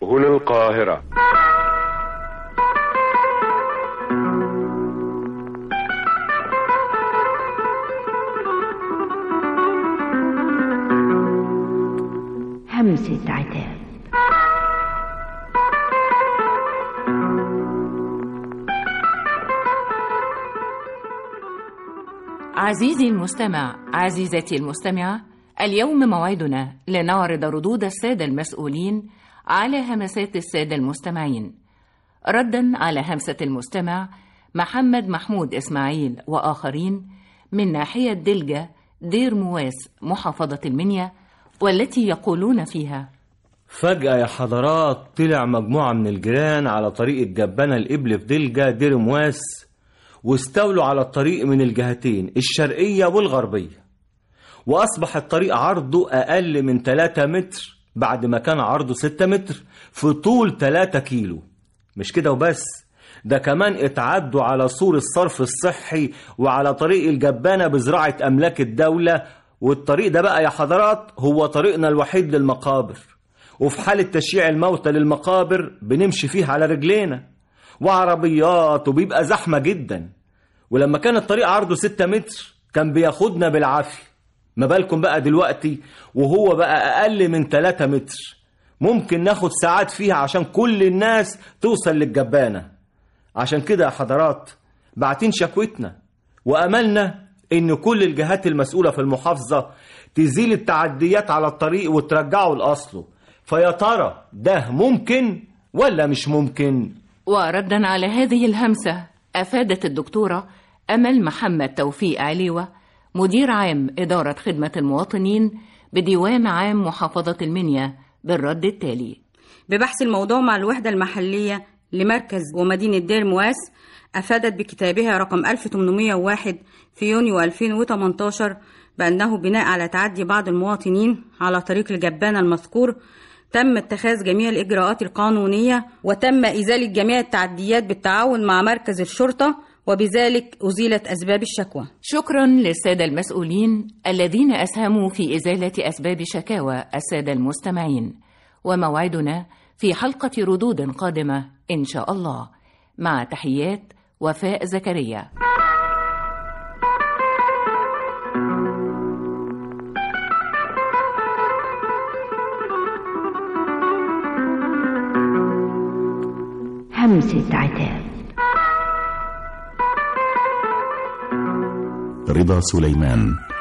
هنا القاهرة همسة عتاب عزيزي المستمع عزيزتي المستمعة اليوم موعدنا لنعرض ردود السادة المسؤولين على همسات السادة المستمعين ردا على همسة المستمع محمد محمود إسماعيل وآخرين من ناحية دلجة دير مواس محافظة المنيا والتي يقولون فيها فجأة يا حضرات طلع مجموعة من الجيران على طريق الجبانة الإبل في دلجة دير مواس واستولوا على الطريق من الجهتين الشرقية والغربية وأصبح الطريق عرضه أقل من 3 متر بعد ما كان عرضه 6 متر في طول 3 كيلو مش كده وبس ده كمان اتعدوا على سور الصرف الصحي وعلى طريق الجبانة بزراعة أملاك الدولة والطريق ده بقى يا حضرات هو طريقنا الوحيد للمقابر وفي حالة تشييع الموتى للمقابر بنمشي فيه على رجلينا وعربيات وبيبقى زحمة جدا ولما كان الطريق عرضه 6 متر كان بياخدنا بالعافية ما بالكم بقى دلوقتي وهو بقى أقل من 3 متر ممكن ناخد ساعات فيها عشان كل الناس توصل للجبانة عشان كده يا حضرات بعتين شكوتنا وأملنا إن كل الجهات المسؤولة في المحافظة تزيل التعديات على الطريق وترجعه لأصله فيا ترى ده ممكن ولا مش ممكن؟ وردا على هذه الهمسة أفادت الدكتورة أمل محمد توفيق عليوة مدير عام إدارة خدمة المواطنين بديوان عام محافظة المنيا بالرد التالي ببحث الموضوع مع الوحدة المحلية لمركز ومدينة دير مواس أفادت بكتابها رقم 1801 في يونيو 2018 بأنه بناء على تعدي بعض المواطنين على طريق الجبانة المذكور تم اتخاذ جميع الإجراءات القانونية وتم إزالة جميع التعديات بالتعاون مع مركز الشرطة وبذلك أزيلت أسباب الشكوى شكرا للسادة المسؤولين الذين أسهموا في إزالة أسباب شكاوى السادة المستمعين وموعدنا في حلقة ردود قادمة إن شاء الله مع تحيات وفاء زكريا همسة عتاب رضا سليمان